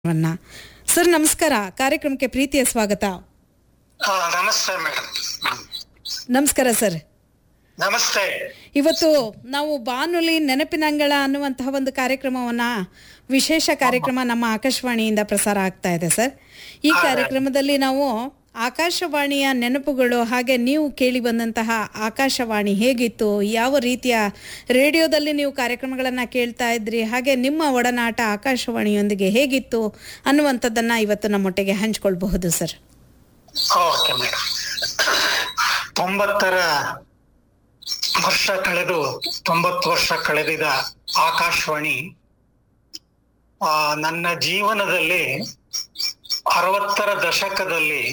ವನ್ನ ಸರ್ ನಮಸ್ಕಾರ ಕಾರ್ಯಕ್ರಮಕ್ಕೆ ಪ್ರೀತಿಯ ಸ್ವಾಗತ ಹಾ ನಮಸ್ತೆ ಮೇಡಮ್ ನಮಸ್ಕಾರ ಸರ್ ನಮಸ್ತೆ ಇವತ್ತು ನಾವು ಬಾನುಲಿ ನೆನಪಿನಂಗಳ ಅನ್ನುವಂತಹ ಒಂದು ಕಾರ್ಯಕ್ರಮವನ್ನ ವಿಶೇಷ ಕಾರ್ಯಕ್ರಮ ನಮ್ಮ ಆಕಾಶವಾಣಿಯಿಂದ ಪ್ರಸಾರ ಆಗ್ತಾ ಇದೆ ಸರ್ ಈ ಕಾರ್ಯಕ್ರಮದಲ್ಲಿ ನಾವು ಆಕಾಶವಾಣಿಯ ನೆನಪುಗಳು ಹಾಗೆ ನೀವು ಕೇಳಿ ಬಂದಂತಹ ಆಕಾಶವಾಣಿ ಹೇಗಿತ್ತು ಯಾವ ರೀತಿಯ ರೇಡಿಯೋದಲ್ಲಿ ನೀವು ಕಾರ್ಯಕ್ರಮಗಳನ್ನು ಕೇಳ್ತಾ ಇದ್ರಿ ಹಾಗೆ ನಿಮ್ಮ ಒಡನಾಟ ಆಕಾಶವಾಣಿಯೊಂದಿಗೆ ಹೇಗಿತ್ತು ಅನ್ನುವಂಥದ್ದನ್ನ ಇವತ್ತು ನಮ್ಮೊಟ್ಟಿಗೆ ಹಂಚ್ಕೊಳ್ಬಹುದು ಸರ್ ಓಕೆ ಮೇಡಮ್ ತೊಂಬತ್ತರ ವರ್ಷ ಕಳೆದು ತೊಂಬತ್ತು ವರ್ಷ ಕಳೆದಿದ ಆಕಾಶವಾಣಿ ಆ, ನನ್ನ ಜೀವನದಲ್ಲಿ ಅರವತ್ತರ ದಶಕದಲ್ಲಿ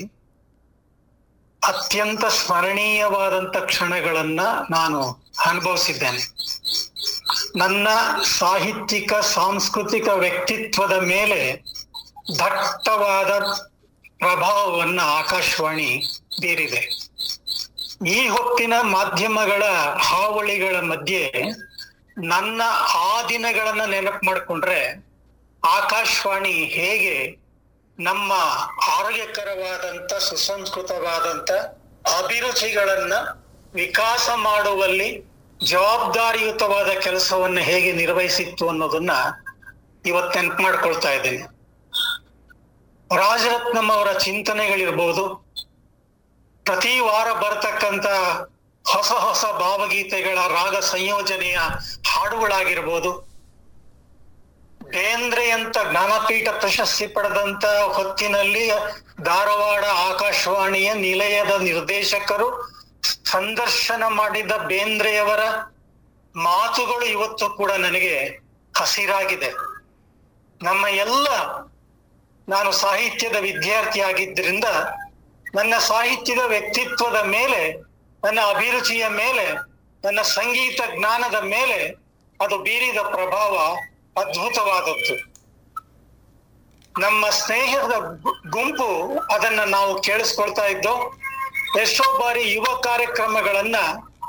ಅತ್ಯಂತ ಸ್ಮರಣೀಯವಾದಂತ ಕ್ಷಣಗಳನ್ನ ನಾನು ಅನುಭವಿಸಿದ್ದೇನೆ ನನ್ನ ಸಾಹಿತ್ಯಿಕ ಸಾಂಸ್ಕೃತಿಕ ವ್ಯಕ್ತಿತ್ವದ ಮೇಲೆ ದಟ್ಟವಾದ ಪ್ರಭಾವವನ್ನ ಆಕಾಶವಾಣಿ ಬೀರಿದೆ ಈ ಹೊತ್ತಿನ ಮಾಧ್ಯಮಗಳ ಹಾವಳಿಗಳ ಮಧ್ಯೆ ನನ್ನ ಆ ದಿನಗಳನ್ನ ನೆನಪು ಮಾಡಿಕೊಂಡ್ರೆ ಆಕಾಶವಾಣಿ ಹೇಗೆ ನಮ್ಮ ಆರೋಗ್ಯಕರವಾದಂತ ಸುಸಂಸ್ಕೃತವಾದಂತ ಅಭಿರುಚಿಗಳನ್ನ ವಿಕಾಸ ಮಾಡುವಲ್ಲಿ ಜವಾಬ್ದಾರಿಯುತವಾದ ಕೆಲಸವನ್ನು ಹೇಗೆ ನಿರ್ವಹಿಸಿತ್ತು ಅನ್ನೋದನ್ನ ಇವತ್ತು ನೆನಪು ಮಾಡ್ಕೊಳ್ತಾ ಇದ್ದೀನಿ ರಾಜರತ್ನಂ ಅವರ ಚಿಂತನೆಗಳಿರ್ಬೋದು ಪ್ರತಿ ವಾರ ಬರ್ತಕ್ಕಂತ ಹೊಸ ಹೊಸ ಭಾವಗೀತೆಗಳ ರಾಗ ಸಂಯೋಜನೆಯ ಹಾಡುಗಳಾಗಿರ್ಬೋದು ಬೇಂದ್ರೆಯಂತ ಜ್ಞಾನಪೀಠ ಪ್ರಶಸ್ತಿ ಪಡೆದಂತ ಹೊತ್ತಿನಲ್ಲಿ ಧಾರವಾಡ ಆಕಾಶವಾಣಿಯ ನಿಲಯದ ನಿರ್ದೇಶಕರು ಸಂದರ್ಶನ ಮಾಡಿದ ಬೇಂದ್ರೆಯವರ ಮಾತುಗಳು ಇವತ್ತು ಕೂಡ ನನಗೆ ಹಸಿರಾಗಿದೆ ನಮ್ಮ ಎಲ್ಲ ನಾನು ಸಾಹಿತ್ಯದ ವಿದ್ಯಾರ್ಥಿ ಆಗಿದ್ದರಿಂದ ನನ್ನ ಸಾಹಿತ್ಯದ ವ್ಯಕ್ತಿತ್ವದ ಮೇಲೆ ನನ್ನ ಅಭಿರುಚಿಯ ಮೇಲೆ ನನ್ನ ಸಂಗೀತ ಜ್ಞಾನದ ಮೇಲೆ ಅದು ಬೀರಿದ ಪ್ರಭಾವ ಅದ್ಭುತವಾದದ್ದು ನಮ್ಮ ಸ್ನೇಹದ ಗು- ಗುಂಪು ಅದನ್ನ ನಾವು ಕೇಳಿಸ್ಕೊಳ್ತಾ ಇದ್ದೋ ಎಷ್ಟೋ ಬಾರಿ ಯುವ ಕಾರ್ಯಕ್ರಮಗಳನ್ನ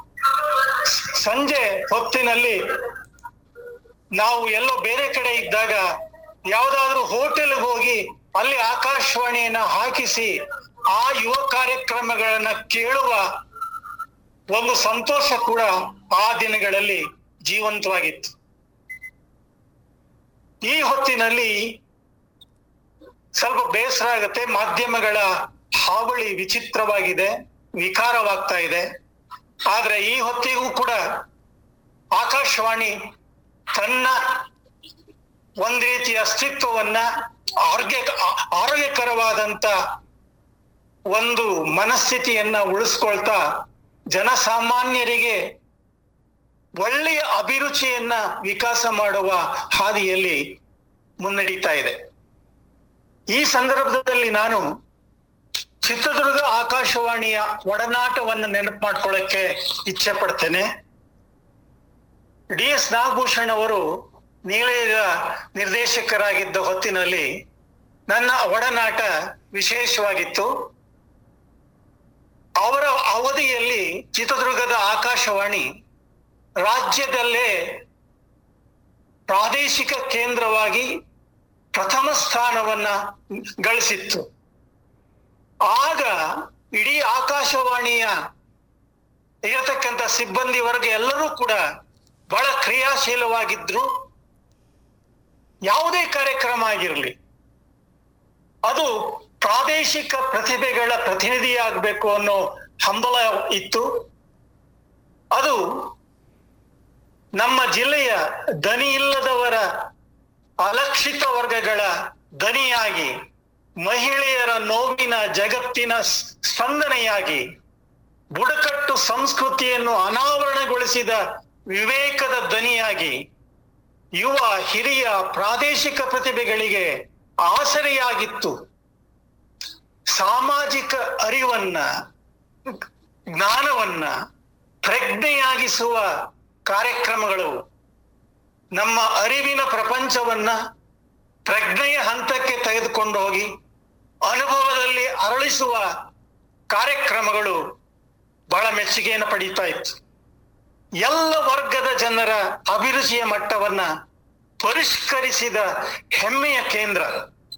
ಸಂಜೆ ಹೊತ್ತಿನಲ್ಲಿ ನಾವು ಎಲ್ಲೋ ಬೇರೆ ಕಡೆ ಇದ್ದಾಗ ಯಾವ್ದಾದ್ರು ಹೋಟೆಲ್ ಹೋಗಿ ಅಲ್ಲಿ ಆಕಾಶವಾಣಿಯನ್ನ ಹಾಕಿಸಿ ಆ ಯುವ ಕಾರ್ಯಕ್ರಮಗಳನ್ನ ಕೇಳುವ ಒಂದು ಸಂತೋಷ ಕೂಡ ಆ ದಿನಗಳಲ್ಲಿ ಜೀವಂತವಾಗಿತ್ತು ಈ ಹೊತ್ತಿನಲ್ಲಿ ಸ್ವಲ್ಪ ಬೇಸರ ಆಗುತ್ತೆ ಮಾಧ್ಯಮಗಳ ಹಾವಳಿ ವಿಚಿತ್ರವಾಗಿದೆ ವಿಕಾರವಾಗ್ತಾ ಇದೆ ಆದ್ರೆ ಈ ಹೊತ್ತಿಗೂ ಕೂಡ ಆಕಾಶವಾಣಿ ತನ್ನ ಒಂದ್ ರೀತಿಯ ಅಸ್ತಿತ್ವವನ್ನ ಆರೋಗ್ಯ ಆರೋಗ್ಯಕರವಾದಂತ ಒಂದು ಮನಸ್ಥಿತಿಯನ್ನ ಉಳಿಸ್ಕೊಳ್ತಾ ಜನಸಾಮಾನ್ಯರಿಗೆ ಒಳ್ಳೆಯ ಅಭಿರುಚಿಯನ್ನ ವಿಕಾಸ ಮಾಡುವ ಹಾದಿಯಲ್ಲಿ ಮುನ್ನಡೀತಾ ಇದೆ ಈ ಸಂದರ್ಭದಲ್ಲಿ ನಾನು ಚಿತ್ರದುರ್ಗ ಆಕಾಶವಾಣಿಯ ಒಡನಾಟವನ್ನು ನೆನಪು ಮಾಡ್ಕೊಳ್ಳಕ್ಕೆ ಇಚ್ಛೆ ಪಡ್ತೇನೆ ಡಿ ಎಸ್ ನಾಗಭೂಷಣ್ ಅವರು ನೀಲಯದ ನಿರ್ದೇಶಕರಾಗಿದ್ದ ಹೊತ್ತಿನಲ್ಲಿ ನನ್ನ ಒಡನಾಟ ವಿಶೇಷವಾಗಿತ್ತು ಅವರ ಅವಧಿಯಲ್ಲಿ ಚಿತ್ರದುರ್ಗದ ಆಕಾಶವಾಣಿ ರಾಜ್ಯದಲ್ಲೇ ಪ್ರಾದೇಶಿಕ ಕೇಂದ್ರವಾಗಿ ಪ್ರಥಮ ಸ್ಥಾನವನ್ನ ಗಳಿಸಿತ್ತು ಆಗ ಇಡೀ ಆಕಾಶವಾಣಿಯ ಇರತಕ್ಕಂತ ಸಿಬ್ಬಂದಿ ವರ್ಗ ಎಲ್ಲರೂ ಕೂಡ ಬಹಳ ಕ್ರಿಯಾಶೀಲವಾಗಿದ್ರು ಯಾವುದೇ ಕಾರ್ಯಕ್ರಮ ಆಗಿರಲಿ ಅದು ಪ್ರಾದೇಶಿಕ ಪ್ರತಿಭೆಗಳ ಪ್ರತಿನಿಧಿಯಾಗಬೇಕು ಅನ್ನೋ ಹಂಬಲ ಇತ್ತು ಅದು ನಮ್ಮ ಜಿಲ್ಲೆಯ ದನಿ ಇಲ್ಲದವರ ಅಲಕ್ಷಿತ ವರ್ಗಗಳ ದನಿಯಾಗಿ ಮಹಿಳೆಯರ ನೋವಿನ ಜಗತ್ತಿನ ಸ್- ಸ್ಪಂದನೆಯಾಗಿ ಬುಡಕಟ್ಟು ಸಂಸ್ಕೃತಿಯನ್ನು ಅನಾವರಣಗೊಳಿಸಿದ ವಿವೇಕದ ದನಿಯಾಗಿ ಯುವ ಹಿರಿಯ ಪ್ರಾದೇಶಿಕ ಪ್ರತಿಭೆಗಳಿಗೆ ಆಸರೆಯಾಗಿತ್ತು ಸಾಮಾಜಿಕ ಅರಿವನ್ನ ಜ್ಞಾನವನ್ನ ಪ್ರಜ್ಞೆಯಾಗಿಸುವ ಕಾರ್ಯಕ್ರಮಗಳು ನಮ್ಮ ಅರಿವಿನ ಪ್ರಪಂಚವನ್ನ ಪ್ರಜ್ಞೆಯ ಹಂತಕ್ಕೆ ತೆಗೆದುಕೊಂಡು ಹೋಗಿ ಅನುಭವದಲ್ಲಿ ಅರಳಿಸುವ ಕಾರ್ಯಕ್ರಮಗಳು ಬಹಳ ಮೆಚ್ಚುಗೆಯನ್ನು ಪಡೀತಾ ಇತ್ತು ಎಲ್ಲ ವರ್ಗದ ಜನರ ಅಭಿರುಚಿಯ ಮಟ್ಟವನ್ನ ಪರಿಷ್ಕರಿಸಿದ ಹೆಮ್ಮೆಯ ಕೇಂದ್ರ